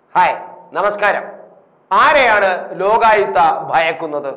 hi നമസ്കാരം ആരെയാണ് ലോകായുക്ത ഭയക്കുന്നത്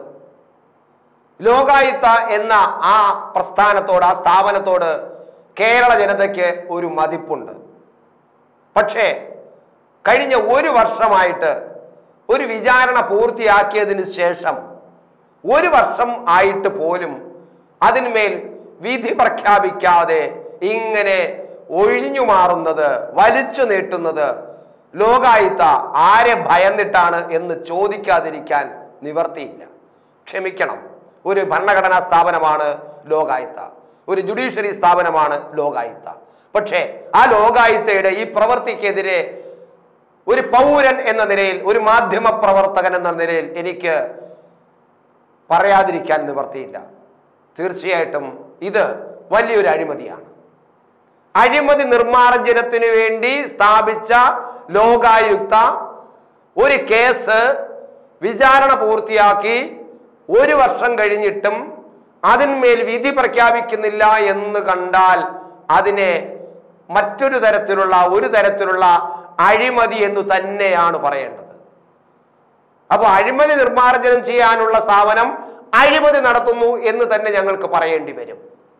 ലോകായുക്ത എന്ന ആ പ്രസ്ഥാനത്തോട് ആ സ്ഥാപനത്തോട് കേരള ജനതയ്ക്ക് ഒരു മതിപ്പുണ്ട് പക്ഷേ കഴിഞ്ഞ ഒരു വർഷമായിട്ട് ഒരു വിചാരണ പൂർത്തിയാക്കിയതിന് ശേഷം ഒരു വർഷം ആയിട്ട് പോലും അതിന്മേൽ വിധി പ്രഖ്യാപിക്കാതെ ഇങ്ങനെ ഒഴിഞ്ഞു മാറുന്നത് വലിച്ചു നീട്ടുന്നത് ലോകായുക്ത ആരെ ഭയന്നിട്ടാണ് എന്ന് ചോദിക്കാതിരിക്കാൻ നിവർത്തിയില്ല ക്ഷമിക്കണം ഒരു ഭരണഘടനാ സ്ഥാപനമാണ് ലോകായുക്ത ഒരു ജുഡീഷ്യറി സ്ഥാപനമാണ് ലോകായുക്ത പക്ഷേ ആ ലോകായുക്തയുടെ ഈ പ്രവൃത്തിക്കെതിരെ ഒരു പൗരൻ എന്ന നിലയിൽ ഒരു മാധ്യമ പ്രവർത്തകൻ എന്ന നിലയിൽ എനിക്ക് പറയാതിരിക്കാൻ നിവർത്തിയില്ല തീർച്ചയായിട്ടും ഇത് വലിയൊരു അഴിമതിയാണ് അഴിമതി നിർമ്മാർജ്ജനത്തിന് വേണ്ടി സ്ഥാപിച്ച ലോകായുക്ത ഒരു കേസ് വിചാരണ പൂർത്തിയാക്കി ഒരു വർഷം കഴിഞ്ഞിട്ടും അതിന്മേൽ വിധി പ്രഖ്യാപിക്കുന്നില്ല എന്ന് കണ്ടാൽ അതിനെ മറ്റൊരു തരത്തിലുള്ള ഒരു തരത്തിലുള്ള അഴിമതി എന്ന് തന്നെയാണ് പറയേണ്ടത് അപ്പൊ അഴിമതി നിർമ്മാർജ്ജനം ചെയ്യാനുള്ള സ്ഥാപനം അഴിമതി നടത്തുന്നു എന്ന് തന്നെ ഞങ്ങൾക്ക് പറയേണ്ടി വരും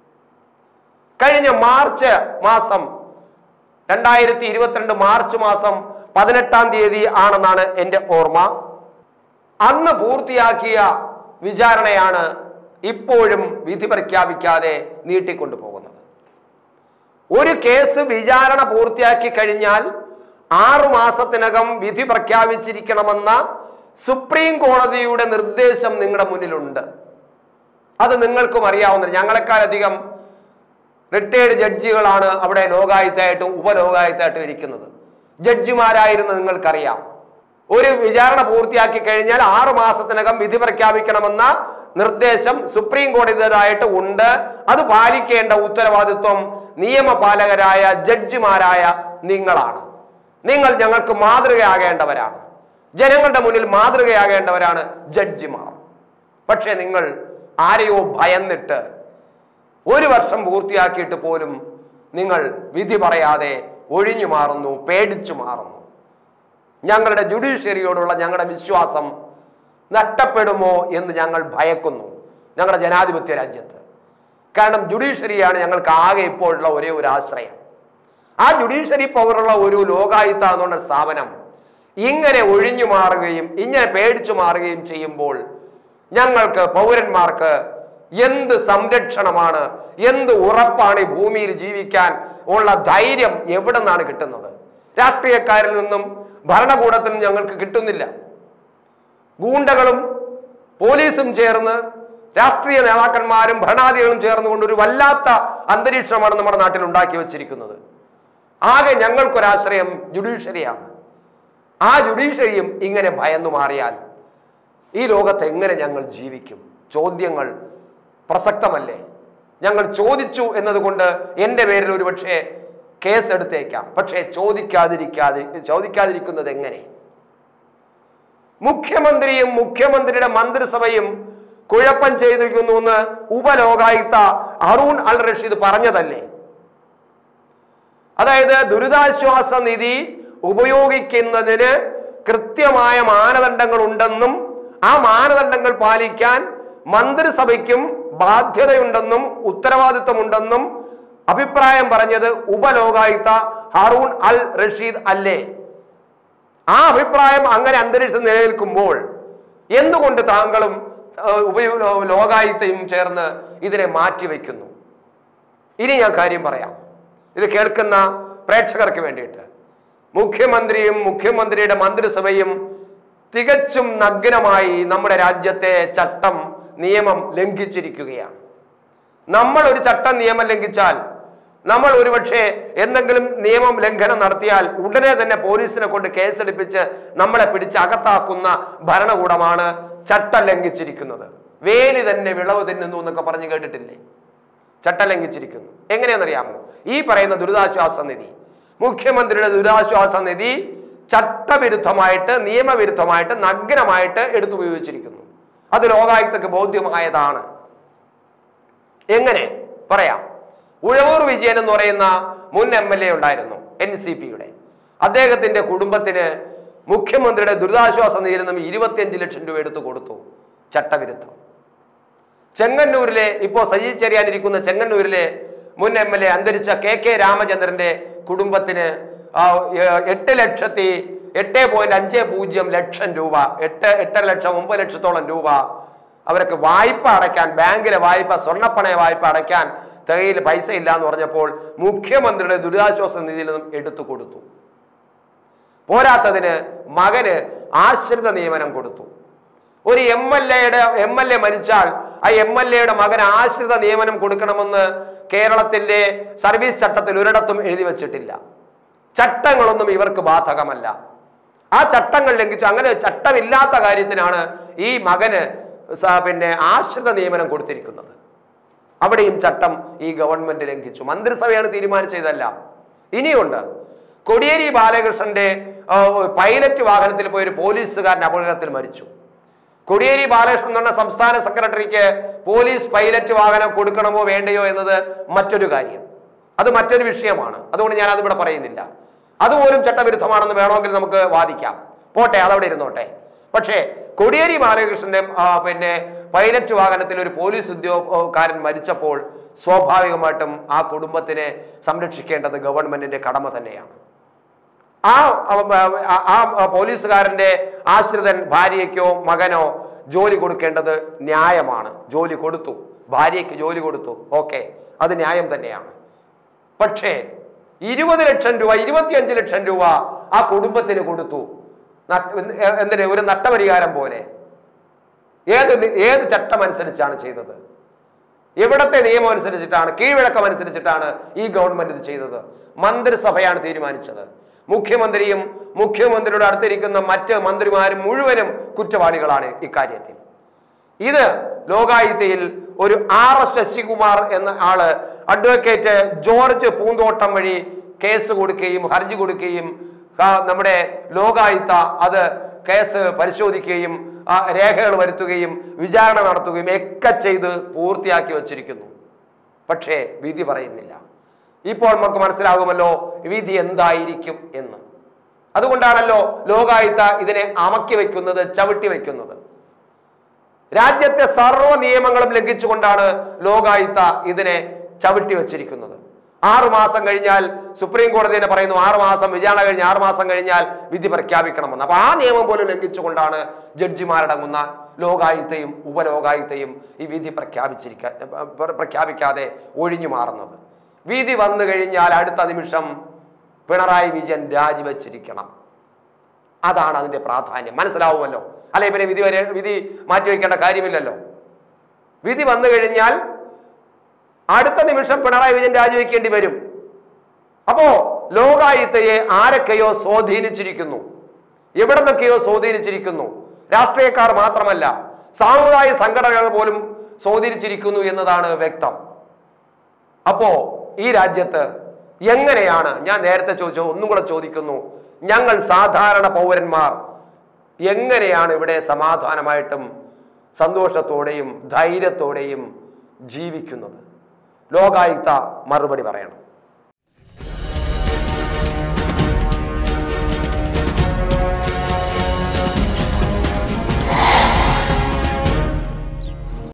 കഴിഞ്ഞ മാർച്ച് മാസം രണ്ടായിരത്തി ഇരുപത്തിരണ്ട് മാർച്ച് മാസം പതിനെട്ടാം തീയതി ആണെന്നാണ് എൻ്റെ ഓർമ്മ അന്ന് പൂർത്തിയാക്കിയ വിചാരണയാണ് ഇപ്പോഴും വിധി പ്രഖ്യാപിക്കാതെ നീട്ടിക്കൊണ്ടു പോകുന്നത് ഒരു കേസ് വിചാരണ പൂർത്തിയാക്കി കഴിഞ്ഞാൽ ആറു മാസത്തിനകം വിധി പ്രഖ്യാപിച്ചിരിക്കണമെന്ന സുപ്രീം കോടതിയുടെ നിർദ്ദേശം നിങ്ങളുടെ മുന്നിലുണ്ട് അത് നിങ്ങൾക്കും അറിയാവുന്ന ഞങ്ങളെക്കാളധികം റിട്ടയേർഡ് ജഡ്ജികളാണ് അവിടെ ലോകായുക്തായിട്ടും ഉപലോകായുക്തായിട്ടും ഇരിക്കുന്നത് ജഡ്ജിമാരായിരുന്ന നിങ്ങൾക്കറിയാം ഒരു വിചാരണ പൂർത്തിയാക്കി കഴിഞ്ഞാൽ ആറു മാസത്തിനകം വിധി പ്രഖ്യാപിക്കണമെന്ന നിർദ്ദേശം സുപ്രീം കോടതിയുടേതായിട്ട് ഉണ്ട് അത് പാലിക്കേണ്ട ഉത്തരവാദിത്വം നിയമപാലകരായ ജഡ്ജിമാരായ നിങ്ങളാണ് നിങ്ങൾ ഞങ്ങൾക്ക് മാതൃകയാകേണ്ടവരാണ് ജനങ്ങളുടെ മുന്നിൽ മാതൃകയാകേണ്ടവരാണ് ജഡ്ജിമാർ പക്ഷെ നിങ്ങൾ ആരെയോ ഭയന്നിട്ട് ഒരു വർഷം പൂർത്തിയാക്കിയിട്ട് പോലും നിങ്ങൾ വിധി പറയാതെ ഒഴിഞ്ഞു മാറുന്നു പേടിച്ചു മാറുന്നു ഞങ്ങളുടെ ജുഡീഷ്യറിയോടുള്ള ഞങ്ങളുടെ വിശ്വാസം നഷ്ടപ്പെടുമോ എന്ന് ഞങ്ങൾ ഭയക്കുന്നു ഞങ്ങളുടെ ജനാധിപത്യ രാജ്യത്ത് കാരണം ജുഡീഷ്യറിയാണ് ഞങ്ങൾക്ക് ആകെ ഇപ്പോഴുള്ള ഒരേ ഒരു ആശ്രയം ആ ജുഡീഷ്യറി പവറുള്ള ഒരു ലോകായുക്ത എന്നുള്ള സ്ഥാപനം ഇങ്ങനെ ഒഴിഞ്ഞു മാറുകയും ഇങ്ങനെ പേടിച്ചു മാറുകയും ചെയ്യുമ്പോൾ ഞങ്ങൾക്ക് പൗരന്മാർക്ക് എന്ത് സംരക്ഷണമാണ് എന്ത് ഉറപ്പാണ് ഈ ഭൂമിയിൽ ജീവിക്കാൻ ഉള്ള ധൈര്യം എവിടെ നിന്നാണ് കിട്ടുന്നത് രാഷ്ട്രീയക്കാരിൽ നിന്നും ഭരണകൂടത്തിൽ നിന്നും ഞങ്ങൾക്ക് കിട്ടുന്നില്ല ഗൂണ്ടകളും പോലീസും ചേർന്ന് രാഷ്ട്രീയ നേതാക്കന്മാരും ഭരണാധികളും ചേർന്നുകൊണ്ട് ഒരു വല്ലാത്ത അന്തരീക്ഷമാണ് നമ്മുടെ നാട്ടിൽ ഉണ്ടാക്കി വച്ചിരിക്കുന്നത് ആകെ ഞങ്ങൾക്കൊരാശ്രയം ജുഡീഷ്യറിയാണ് ആ ജുഡീഷ്യറിയും ഇങ്ങനെ ഭയന്നു മാറിയാൽ ഈ ലോകത്ത് എങ്ങനെ ഞങ്ങൾ ജീവിക്കും ചോദ്യങ്ങൾ പ്രസക്തമല്ലേ ഞങ്ങൾ ചോദിച്ചു എന്നതുകൊണ്ട് എൻ്റെ പേരിൽ ഒരുപക്ഷെ കേസ് എടുത്തേക്കാം പക്ഷേ ചോദിക്കാതിരിക്കാതി ചോദിക്കാതിരിക്കുന്നത് എങ്ങനെ മുഖ്യമന്ത്രിയും മുഖ്യമന്ത്രിയുടെ മന്ത്രിസഭയും കുഴപ്പം ചെയ്തിരിക്കുന്നു എന്ന് ഉപലോകായുക്ത അറൂൺ അൽ റഷീദ് പറഞ്ഞതല്ലേ അതായത് ദുരിതാശ്വാസ നിധി ഉപയോഗിക്കുന്നതിന് കൃത്യമായ മാനദണ്ഡങ്ങൾ ഉണ്ടെന്നും ആ മാനദണ്ഡങ്ങൾ പാലിക്കാൻ മന്ത്രിസഭയ്ക്കും ബാധ്യതയുണ്ടെന്നും ഉത്തരവാദിത്വമുണ്ടെന്നും അഭിപ്രായം പറഞ്ഞത് ഉപലോകായുക്ത ഹറൂൺ അൽ റഷീദ് അല്ലേ ആ അഭിപ്രായം അങ്ങനെ അന്തരീക്ഷം നിലനിൽക്കുമ്പോൾ എന്തുകൊണ്ട് താങ്കളും ഏഹ്, ഉപയോ ലോകായുക്തയും ചേർന്ന് ഇതിനെ മാറ്റിവെക്കുന്നു ഇനി ഞാൻ കാര്യം പറയാം ഇത് കേൾക്കുന്ന പ്രേക്ഷകർക്ക് വേണ്ടിയിട്ട് മുഖ്യമന്ത്രിയും മുഖ്യമന്ത്രിയുടെ മന്ത്രിസഭയും തികച്ചും നഗ്നമായി നമ്മുടെ രാജ്യത്തെ ചട്ടം നിയമം ലംഘിച്ചിരിക്കുകയാണ് നമ്മൾ ഒരു ചട്ടം നിയമം ലംഘിച്ചാൽ നമ്മൾ ഒരുപക്ഷെ എന്തെങ്കിലും നിയമം ലംഘനം നടത്തിയാൽ ഉടനെ തന്നെ പോലീസിനെ കൊണ്ട് കേസെടുപ്പിച്ച് നമ്മളെ പിടിച്ച് അകത്താക്കുന്ന ഭരണകൂടമാണ് ചട്ടം ലംഘിച്ചിരിക്കുന്നത് വേലി തന്നെ വിളവ് തിന്നുന്നു എന്നൊക്കെ പറഞ്ഞു കേട്ടിട്ടില്ലേ ചട്ടം ലംഘിച്ചിരിക്കുന്നു എങ്ങനെയെന്നറിയാമോ ഈ പറയുന്ന ദുരിതാശ്വാസ നിധി മുഖ്യമന്ത്രിയുടെ ദുരിതാശ്വാസ നിധി ചട്ടവിരുദ്ധമായിട്ട് നിയമവിരുദ്ധമായിട്ട് നഗ്നമായിട്ട് എടുത്തുപയോഗിച്ചിരിക്കുന്നു അത് ലോകായുക്തക്ക് ബോധ്യമായതാണ് എങ്ങനെ പറയാം ഉഴവൂർ വിജയൻ എന്ന് പറയുന്ന മുൻ എം എൽ എ ഉണ്ടായിരുന്നു എൻ സി പിയുടെ അദ്ദേഹത്തിന്റെ കുടുംബത്തിന് മുഖ്യമന്ത്രിയുടെ ദുരിതാശ്വാസ നിധിയിൽ നിന്നും ഇരുപത്തിയഞ്ച് ലക്ഷം രൂപ എടുത്തു കൊടുത്തു ചട്ടവിരുദ്ധം ചെങ്ങന്നൂരിലെ ഇപ്പോൾ സജി ചെറിയാനിരിക്കുന്ന ചെങ്ങന്നൂരിലെ മുൻ എം എൽ എ അന്തരിച്ച കെ കെ രാമചന്ദ്രന്റെ കുടുംബത്തിന് ആ, എ- എട്ട് ലക്ഷത്തി എട്ട് പോയിന്റ് അഞ്ച് പൂജ്യം ലക്ഷം രൂപ എട്ട് എട്ടര ലക്ഷം ഒമ്പത് ലക്ഷത്തോളം രൂപ അവർക്ക് വായ്പ അടയ്ക്കാൻ ബാങ്കിലെ വായ്പ സ്വർണ്ണപ്പണയ വായ്പ അടയ്ക്കാൻ തികയിൽ പൈസ ഇല്ല എന്ന് പറഞ്ഞപ്പോൾ മുഖ്യമന്ത്രിയുടെ ദുരിതാശ്വാസ നിധിയിൽ നിന്നും എടുത്തു കൊടുത്തു പോരാത്തതിന് മകന് ആശ്രിത നിയമനം കൊടുത്തു ഒരു എം എൽ എയുടെ എം എൽ എ മരിച്ചാൽ ആ എം എൽ എയുടെ മകന് ആശ്രിത നിയമനം കൊടുക്കണമെന്ന് കേരളത്തിന്റെ സർവീസ് ചട്ടത്തിൽ ഒരിടത്തും എഴുതി വച്ചിട്ടില്ല ചട്ടങ്ങളൊന്നും ഇവർക്ക് ബാധകമല്ല ആ ചട്ടങ്ങൾ ലംഘിച്ചു അങ്ങനെ ചട്ടമില്ലാത്ത കാര്യത്തിനാണ് ഈ മകന് സ- പിന്നെ ആശ്രിത നിയമനം കൊടുത്തിരിക്കുന്നത് അവിടെയും ചട്ടം ഈ ഗവൺമെന്റ് ലംഘിച്ചു മന്ത്രിസഭയാണ് തീരുമാനിച്ചതല്ല ഇനിയുണ്ട് കൊടിയേരി ബാലകൃഷ്ണന്റെ ആ, പൈലറ്റ് വാഹനത്തിൽ പോയ ഒരു പോലീസുകാരൻ അപകടത്തിൽ മരിച്ചു കൊടിയേരി ബാലകൃഷ്ണൻ എന്ന് പറഞ്ഞ സംസ്ഥാന സെക്രട്ടറിക്ക് പോലീസ് പൈലറ്റ് വാഹനം കൊടുക്കണമോ വേണ്ടയോ എന്നത് മറ്റൊരു കാര്യം അത് മറ്റൊരു വിഷയമാണ് അതുകൊണ്ട് ഞാൻ അതിവിടെ പറയുന്നില്ല അതുപോലും ചട്ടവിരുദ്ധമാണെന്ന് വേണമെങ്കിൽ നമുക്ക് വാദിക്കാം പോട്ടെ അതവിടെ ഇരുന്നോട്ടെ പക്ഷേ കൊടിയേരി ബാലകൃഷ്ണന്റെ ആ, പിന്നെ പൈലറ്റ് വാഹനത്തിൽ ഒരു പോലീസ് ഉദ്യോഗക്കാരൻ മരിച്ചപ്പോൾ സ്വാഭാവികമായിട്ടും ആ കുടുംബത്തിനെ സംരക്ഷിക്കേണ്ടത് ഗവൺമെന്റിന്റെ കടമ തന്നെയാണ് ആ ആ- ആ- ആ പോലീസുകാരന്റെ ആശ്രിതൻ ഭാര്യയ്ക്കോ മകനോ ജോലി കൊടുക്കേണ്ടത് ന്യായമാണ് ജോലി കൊടുത്തു ഭാര്യയ്ക്ക് ജോലി കൊടുത്തു ഓക്കെ അത് ന്യായം തന്നെയാണ് പക്ഷേ ഇരുപത് ലക്ഷം രൂപ ഇരുപത്തിയഞ്ച് ലക്ഷം രൂപ ആ കുടുംബത്തിന് കൊടുത്തു നട്ട്- എന്തിന് ഒരു നട്ടപരിഹാരം പോലെ ഏത് നി- ഏത് ചട്ടം അനുസരിച്ചാണ് ചെയ്തത് എവിടത്തെ നിയമം അനുസരിച്ചിട്ടാണ് കീഴ്വഴക്കം അനുസരിച്ചിട്ടാണ് ഈ ഗവൺമെന്റ് ഇത് ചെയ്തത് മന്ത്രിസഭയാണ് തീരുമാനിച്ചത് മുഖ്യമന്ത്രിയും മുഖ്യമന്ത്രിയുടെ അടുത്തിരിക്കുന്ന മറ്റ് മന്ത്രിമാരും മുഴുവനും കുറ്റവാളികളാണ് ഇക്കാര്യത്തിൽ ഇത് ലോകായുക്തയിൽ ഒരു ആർ എസ് ശശികുമാർ എന്ന ആള് അഡ്വക്കേറ്റ് ജോർജ് പൂന്തോട്ടം വഴി കേസ് കൊടുക്കുകയും ഹർജി കൊടുക്കുകയും ആ, നമ്മുടെ ലോകായുക്ത അത് കേസ് പരിശോധിക്കുകയും ആ രേഖകൾ വരുത്തുകയും വിചാരണ നടത്തുകയും ഒക്കെ ചെയ്ത് പൂർത്തിയാക്കി വച്ചിരിക്കുന്നു പക്ഷേ വിധി പറയുന്നില്ല ഇപ്പോൾ നമുക്ക് മനസ്സിലാകുമല്ലോ വിധി എന്തായിരിക്കും എന്ന് അതുകൊണ്ടാണല്ലോ ലോകായുക്ത ഇതിനെ അമക്കി വെക്കുന്നത് ചവിട്ടി വെക്കുന്നത് രാജ്യത്തെ സർവ്വ നിയമങ്ങളും ലംഘിച്ചുകൊണ്ടാണ് ലോകായുക്ത ഇതിനെ ചവിട്ടി വെച്ചിരിക്കുന്നത് ആറു മാസം കഴിഞ്ഞാൽ സുപ്രീം കോടതി തന്നെ പറയുന്നു ആറു മാസം വിചാരണ കഴിഞ്ഞ് ആറു മാസം കഴിഞ്ഞാൽ വിധി പ്രഖ്യാപിക്കണമെന്ന് അപ്പൊ ആ നിയമം പോലും ലംഘിച്ചുകൊണ്ടാണ് ജഡ്ജിമാരടങ്ങുന്ന ലോകായുക്തയും ഉപലോകായുക്തയും ഈ വിധി പ്രഖ്യാപിച്ചിരിക്കാ പ്ര- പ്രഖ്യാപിക്കാതെ ഒഴിഞ്ഞു മാറുന്നത് വിധി വന്നു കഴിഞ്ഞാൽ അടുത്ത നിമിഷം പിണറായി വിജയൻ രാജിവെച്ചിരിക്കണം അതാണ് അതിന്റെ പ്രാധാന്യം മനസ്സിലാവുമല്ലോ അല്ലെ പിന്നെ വിധി വരെ വിധി മാറ്റിവെക്കേണ്ട കാര്യമില്ലല്ലോ വിധി വന്നു കഴിഞ്ഞാൽ അടുത്ത നിമിഷം പിണറായി വിജയൻ രാജിവെക്കേണ്ടി വരും അപ്പോ ലോകായുക്തയെ ആരൊക്കെയോ സ്വാധീനിച്ചിരിക്കുന്നു എവിടെ നിന്നൊക്കെയോ സ്വാധീനിച്ചിരിക്കുന്നു രാഷ്ട്രീയക്കാർ മാത്രമല്ല സാമുദായിക സംഘടനകൾ പോലും സ്വാധീനിച്ചിരിക്കുന്നു എന്നതാണ് വ്യക്തം അപ്പോ ഈ രാജ്യത്ത് എങ്ങനെയാണ് ഞാൻ നേരത്തെ ചോദിച്ചു ഒന്നും കൂടെ ചോദിക്കുന്നു ഞങ്ങൾ സാധാരണ പൗരന്മാർ എങ്ങനെയാണ് ഇവിടെ സമാധാനമായിട്ടും സന്തോഷത്തോടെയും ധൈര്യത്തോടെയും ജീവിക്കുന്നത് ലോകായുക്ത മറുപടി പറയണം